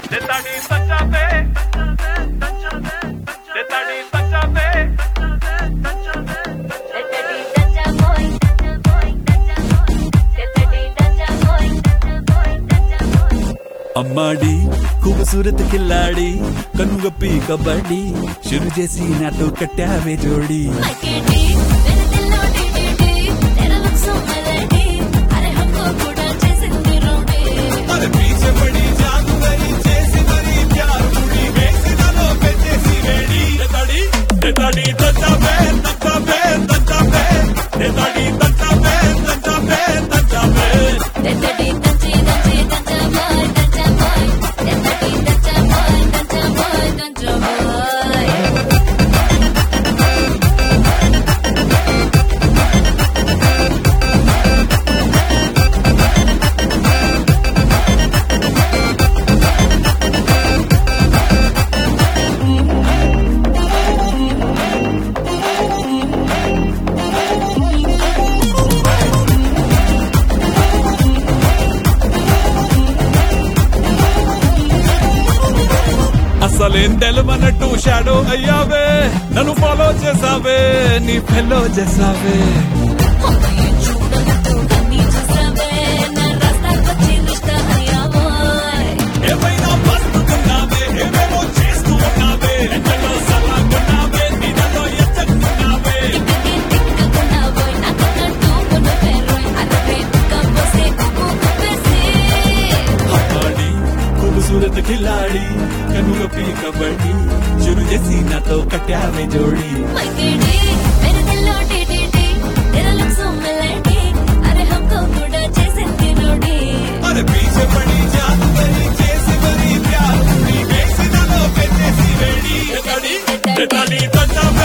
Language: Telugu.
Detani tachabe, detani tachabe. Tetadi tacha boy, tacha boy, tacha boy. Tetadi tacha boy, tacha boy, tacha boy. అమ్మాడి खूबसूरत खिलाड़ी కనుగప్పి కబడ్డీ షురు చేసి నాతో కట్టావే జోడి Marketing, मेरे दिल लो DDD, तेरा look so melody. अरे हमको पूरा చేసింది రౌడీ. అరే పీచే పడి జాదుగరి చేసి మరి ప్యార్ ముడి వేసి నాలో పెట్టేసి వేడి తెతడి తెతడి తచ్చబే తచ్చబే తచ్చబే తెతడి తచ్చబే తచ్చబే తచ్చబే తెత్తడి తంచి తంచి తంచ boy, తంచ boy. తెత్తడి తంచ boy, తంచ boy, తంచ boy. అసలేం తెలవనట్టు షాడో అయ్యావే నన్ను ఫాలో చేసావే నీ ఫెలో చేసావే అమ్మాయి చూడనట్టు కన్నీ చూసావే. నా రాస్తాకొచ్చి రిష్తా అయ్యావోయ్. ఏమైనా మస్తుకున్నావే ఏమేమో చేస్తున్నావే ఎంతలో సలాగున్నావే నీడలో ఎచ్చకున్నావే టిక్కి టిక్కకున్నావోయ్. నాకన్నట్టు కొనుక్కోరోయ్. అరవై కుక్క పోసే కుక్కు కుప్పేసి. హమ్మాడి खूबसूरत खिलाड़ी కనుగపి కబడ్డీ షురు చేసి నాతో కట్టావే జోడి మైకేడి, मेरे दिल लो DDD, तेरा look so melody. अरे हमको కూడా చేసింది రౌడీ. అరే పీచే పడి జాదుగరి చేసి మరి ప్యార్ ముడి వేసి నాలో పెట్టేసి వేడి తెతడి తెతడి తచ్చబే